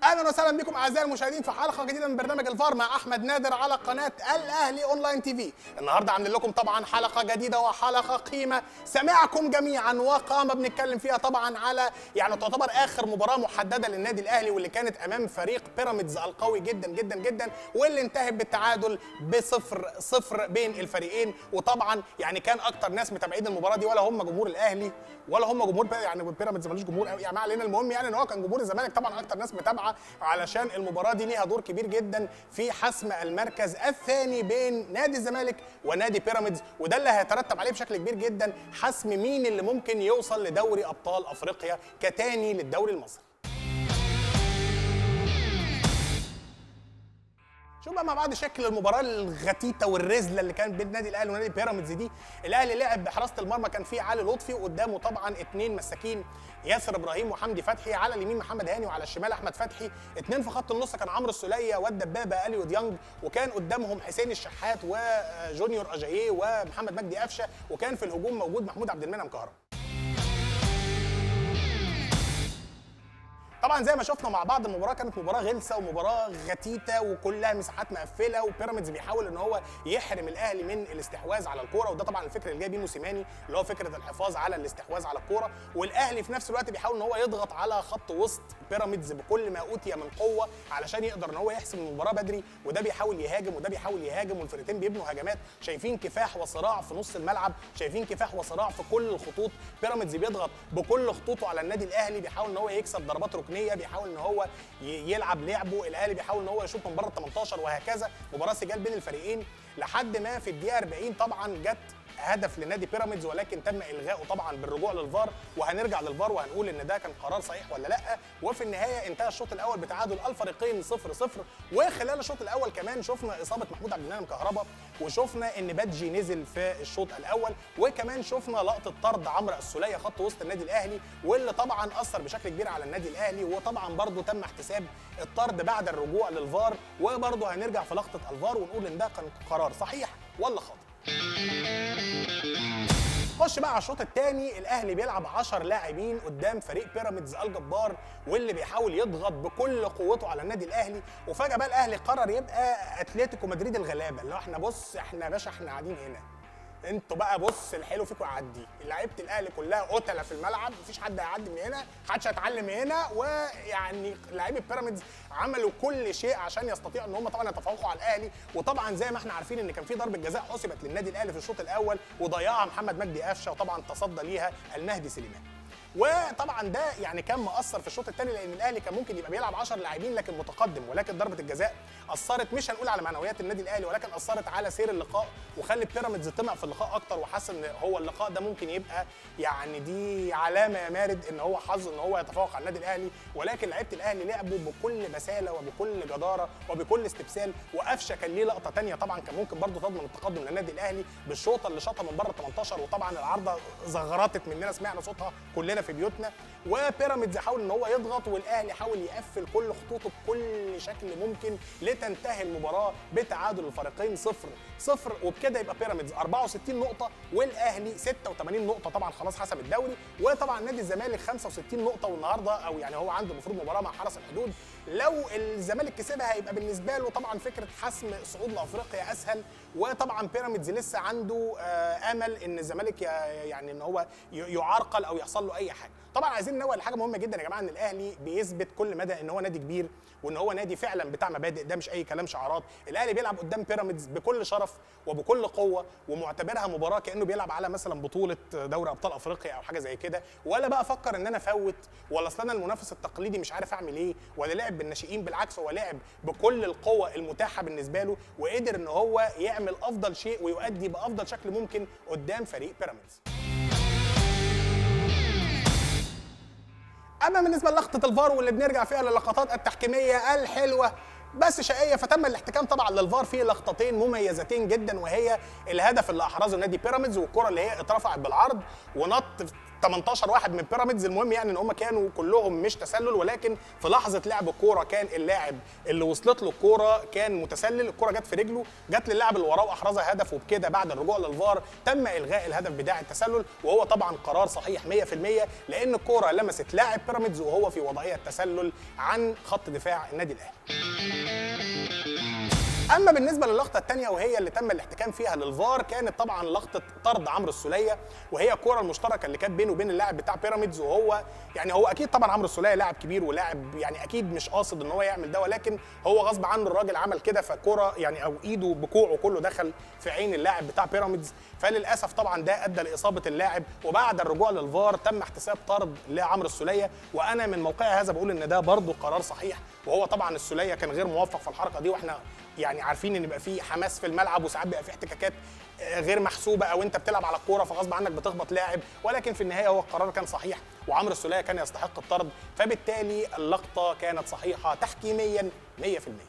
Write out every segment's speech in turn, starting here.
اهلا وسهلا بكم اعزائي المشاهدين في حلقه جديده من برنامج الفار مع احمد نادر على قناه الاهلي اونلاين تي في النهارده عاملين لكم طبعا حلقه جديده وحلقه قيمه سمعكم جميعا وقامه بنتكلم فيها طبعا على يعني تعتبر اخر مباراه محدده للنادي الاهلي واللي كانت امام فريق بيراميدز القوي جدا جدا جدا واللي انتهت بالتعادل بصفر صفر بين الفريقين وطبعا يعني كان اكتر ناس متابعين المباراه دي ولا هم جمهور الاهلي ولا هم جمهور بي- يعني بيراميدز ملوش جمهور قوي يعني ما علينا المهم يعني ان هو كان جمهور الزمالك طبعا اكتر ناس متابعه علشان المباراه دي ليها دور كبير جدا في حسم المركز الثاني بين نادي الزمالك ونادي بيراميدز وده اللي هيترتب عليه بشكل كبير جدا حسم مين اللي ممكن يوصل لدوري ابطال افريقيا كتاني للدوري المصري شوف بقى مع بعض شكل المباراه الغتيته والرزله اللي كانت بين النادي الاهلي ونادي بيراميدز دي الاهلي لعب بحراسه المرمى كان فيه علي لطفي وقدامه طبعا اثنين مساكين ياسر ابراهيم وحمدي فتحي على اليمين محمد هاني وعلى الشمال احمد فتحي اثنين في خط النص كان عمرو السوليه والدبابه اليو ديانج وكان قدامهم حسين الشحات وجونيور اجاييه ومحمد مجدي قفشه وكان في الهجوم موجود محمود عبد المنعم كهربا طبعا زي ما شفنا مع بعض المباراه كانت مباراه غلسه ومباراه غتيته وكلها مساحات مقفله وبيراميدز بيحاول ان هو يحرم الاهلي من الاستحواذ على الكوره وده طبعا الفكر اللي جاي بيه موسيماني اللي هو فكره الحفاظ على الاستحواذ على الكوره والاهلي في نفس الوقت بيحاول ان هو يضغط على خط وسط بيراميدز بكل ما اوتي من قوه علشان يقدر ان هو يحسم المباراه بدري وده بيحاول يهاجم وده بيحاول يهاجم والفرقتين بيبنوا هجمات شايفين كفاح وصراع في نص الملعب شايفين كفاح وصراع في كل الخطوط بيراميدز بيضغط بكل خطوطه على النادي الاهلي بيحاول ان هو يكسب ضربات ركنيه بيحاول ان هو ي- يلعب لعبه الاهلي بيحاول ان هو يشوط من بره ال 18 وهكذا مباراه سجال بين الفريقين لحد ما في الدقيقه 40 طبعا جت هدف لنادي بيراميدز ولكن تم الغائه طبعا بالرجوع للفار وهنرجع للفار وهنقول ان ده كان قرار صحيح ولا لا وفي النهايه انتهى الشوط الاول بتعادل الفريقين 0 0 وخلال الشوط الاول كمان شفنا اصابه محمود عبد المنعم كهربا وشفنا ان بادجي نزل في الشوط الاول وكمان شفنا لقطه طرد عمرو السوليه خط وسط النادي الاهلي واللي طبعا اثر بشكل كبير على النادي الاهلي وطبعا برضو تم احتساب الطرد بعد الرجوع للفار وبرضو هنرجع في لقطه الفار ونقول ان ده كان قرار صحيح ولا خاطئ خش بقى على الشوط الثاني الاهلي بيلعب 10 لاعبين قدام فريق بيراميدز الجبار واللي بيحاول يضغط بكل قوته على النادي الاهلي وفجاه بقى الاهلي قرر يبقى اتلتيكو مدريد الغلابه اللي هو احنا بص احنا يا باشا احنا قاعدين هنا انتوا بقى بص الحلو فيكم يعدي لعيبه الاهلي كلها قتله في الملعب مفيش حد هيعدي من هنا محدش هيتعلم من هنا ويعني لعيبه بيراميدز عملوا كل شيء عشان يستطيعوا ان هم طبعا يتفوقوا على الاهلي وطبعا زي ما احنا عارفين ان كان في ضربه جزاء حسبت للنادي الاهلي في الشوط الاول وضيعها محمد مجدي قفشه وطبعا تصدى ليها المهدي سليمان وطبعا ده يعني كان مأثر في الشوط الثاني لان الاهلي كان ممكن يبقى بيلعب 10 لاعبين لكن متقدم ولكن ضربه الجزاء اثرت مش هنقول على معنويات النادي الاهلي ولكن اثرت على سير اللقاء وخلت بيراميدز طمع في اللقاء اكتر وحس ان هو اللقاء ده ممكن يبقى يعني دي علامه يا مارد ان هو حظ ان هو يتفوق على النادي الاهلي ولكن لعيبه الاهلي لعبوا بكل بساله وبكل جداره وبكل استبسال وقفشه كان ليه لقطه ثانيه طبعا كان ممكن برضه تضمن التقدم للنادي الاهلي بالشوطه اللي شاطها من بره ال 18 وطبعا العارضه زغرطت مننا سمعنا صوتها كلنا في بيوتنا وبيراميدز حاول ان هو يضغط والاهلي حاول يقفل كل خطوطه بكل شكل ممكن لتنتهي المباراه بتعادل الفريقين صفر صفر وبكده يبقى بيراميدز 64 نقطه والاهلي 86 نقطه طبعا خلاص حسب الدوري وطبعا نادي الزمالك 65 نقطه والنهارده او يعني هو عنده المفروض مباراه مع حرس الحدود لو الزمالك كسبها هيبقى بالنسبه له طبعا فكره حسم صعود لافريقيا اسهل وطبعا بيراميدز لسه عنده آه، امل ان الزمالك ي- يعني ان هو ي- يعرقل او يحصل له اي حاجه طبعا عايزين ننوه لحاجه مهمه جدا يا جماعه ان الاهلي بيثبت كل مدى ان هو نادي كبير وان هو نادي فعلا بتاع مبادئ ده مش اي كلام شعارات الاهلي بيلعب قدام بيراميدز بكل شرف وبكل قوه ومعتبرها مباراه كانه بيلعب على مثلا بطوله دوري ابطال افريقيا او حاجه زي كده ولا بقى افكر ان انا افوت ولا اصل انا المنافس التقليدي مش عارف اعمل ايه ولا لعب بالناشئين بالعكس هو لعب بكل القوه المتاحه بالنسبه له وقدر ان هو يعمل افضل شيء ويؤدي بافضل شكل ممكن قدام فريق بيراميدز اما بالنسبه للقطه الفار واللي بنرجع فيها للقطات التحكيميه الحلوه بس شقيه فتم الاحتكام طبعا للفار في لقطتين مميزتين جدا وهي الهدف اللي احرزه نادي بيراميدز والكره اللي هي اترفعت بالعرض ونط 18 واحد من بيراميدز المهم يعني ان هم كانوا كلهم مش تسلل ولكن في لحظه لعب الكوره كان اللاعب اللي وصلت له الكوره كان متسلل الكوره جت في رجله جت للاعب اللي وراه واحرزها هدف وبكده بعد الرجوع للفار تم الغاء الهدف بتاع التسلل وهو طبعا قرار صحيح 100% لان الكوره لمست لاعب بيراميدز وهو في وضعيه تسلل عن خط دفاع النادي الاهلي اما بالنسبه للقطه الثانيه وهي اللي تم الاحتكام فيها للفار كانت طبعا لقطه طرد عمرو السوليه وهي الكره المشتركه اللي كانت بينه وبين اللاعب بتاع بيراميدز وهو يعني هو اكيد طبعا عمرو السوليه لاعب كبير ولاعب يعني اكيد مش قاصد ان هو يعمل ده ولكن هو غصب عنه الراجل عمل كده فالكره يعني او ايده بكوعه كله دخل في عين اللاعب بتاع بيراميدز فللاسف طبعا ده ادى لاصابه اللاعب وبعد الرجوع للفار تم احتساب طرد لعمرو السوليه وانا من موقعي هذا بقول ان ده برضه قرار صحيح وهو طبعا السوليه كان غير موفق في الحركه دي واحنا يعني عارفين ان يبقى في حماس في الملعب وساعات بيبقى في احتكاكات غير محسوبه او انت بتلعب على الكوره فغصب عنك بتخبط لاعب ولكن في النهايه هو القرار كان صحيح وعمرو السوليه كان يستحق الطرد فبالتالي اللقطه كانت صحيحه تحكيميا 100%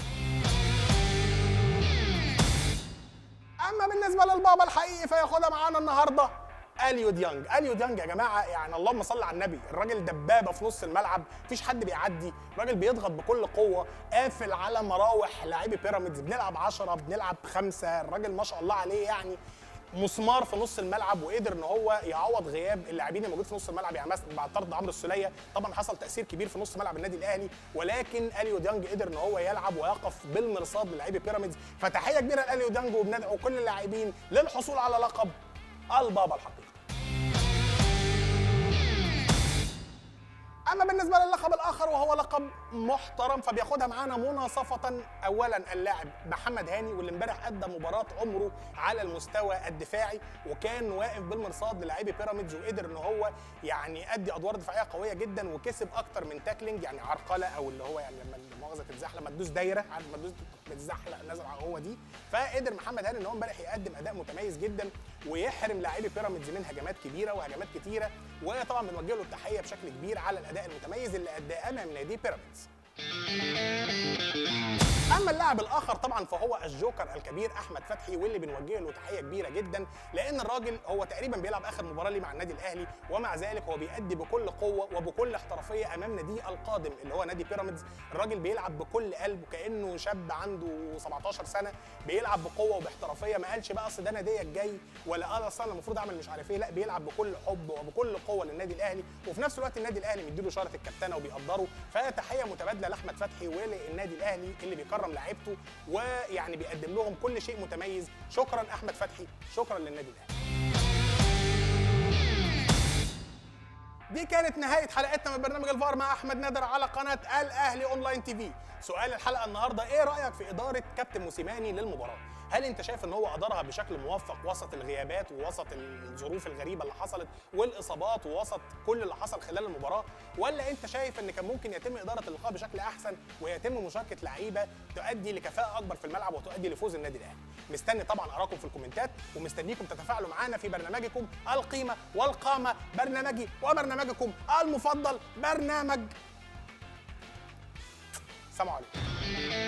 اما بالنسبه للبابا الحقيقي فياخدها معانا النهارده اليو ديانج اليو ديانج يا جماعه يعني اللهم صل على النبي الراجل دبابه في نص الملعب مفيش حد بيعدي الراجل بيضغط بكل قوه قافل على مراوح لاعبي بيراميدز بنلعب 10 بنلعب خمسة الراجل ما شاء الله عليه يعني مسمار في نص الملعب وقدر ان هو يعوض غياب اللاعبين الموجود في نص الملعب يعني مثلا بعد طرد عمرو السوليه طبعا حصل تاثير كبير في نص ملعب النادي الاهلي ولكن اليو ديانج قدر ان هو يلعب ويقف بالمرصاد للاعبي بيراميدز فتحيه كبيره لاليو ديانج وبندعو كل اللاعبين للحصول على لقب البابا الحقيقي اما بالنسبه للقب الاخر وهو لقب محترم فبياخدها معانا مناصفه اولا اللاعب محمد هاني واللي امبارح ادى مباراه عمره على المستوى الدفاعي وكان واقف بالمرصاد للاعبي بيراميدز وقدر ان هو يعني ادي ادوار دفاعيه قويه جدا وكسب اكتر من تاكلينج يعني عرقله او اللي هو يعني لما المؤاخذه تتزحلق لما تدوس دايره عارف لما تدوس بتزحلق نازل هو دي فقدر محمد هاني ان هو امبارح يقدم اداء متميز جدا ويحرم لاعبي بيراميدز من هجمات كبيره وهجمات كتيره وطبعا بنوجه له التحيه بشكل كبير على الاداء المتميز اللي اداه امام نادي بيراميدز اما اللاعب الاخر طبعا فهو الجوكر الكبير احمد فتحي واللي بنوجه له تحيه كبيره جدا لان الراجل هو تقريبا بيلعب اخر مباراه ليه مع النادي الاهلي ومع ذلك هو بيأدي بكل قوه وبكل احترافيه امام ناديه القادم اللي هو نادي بيراميدز الراجل بيلعب بكل قلب وكانه شاب عنده 17 سنه بيلعب بقوه وباحترافيه ما قالش بقى اصل ده ناديه الجاي ولا قال اصل انا المفروض اعمل مش عارف ايه لا بيلعب بكل حب وبكل قوه للنادي الاهلي وفي نفس الوقت النادي الاهلي مديله شاره الكابتنه وبيقدره فتحيه متبادله لاحمد فتحي وللنادي الاهلي اللي بيكرم لعيبته ويعني بيقدم لهم كل شيء متميز شكرا احمد فتحي شكرا للنادي الاهلي دي كانت نهايه حلقتنا من برنامج الفار مع احمد نادر على قناه الاهلي اونلاين تي في سؤال الحلقه النهارده ايه رايك في اداره كابتن موسيماني للمباراه هل انت شايف ان هو ادارها بشكل موفق وسط الغيابات ووسط الظروف الغريبه اللي حصلت والاصابات ووسط كل اللي حصل خلال المباراه ولا انت شايف ان كان ممكن يتم اداره اللقاء بشكل احسن ويتم مشاركه لعيبه تؤدي لكفاءه اكبر في الملعب وتؤدي لفوز النادي الاهلي مستني طبعا اراكم في الكومنتات ومستنيكم تتفاعلوا معانا في برنامجكم القيمه والقامه برنامجي وبرنامجكم المفضل برنامج سلام عليكم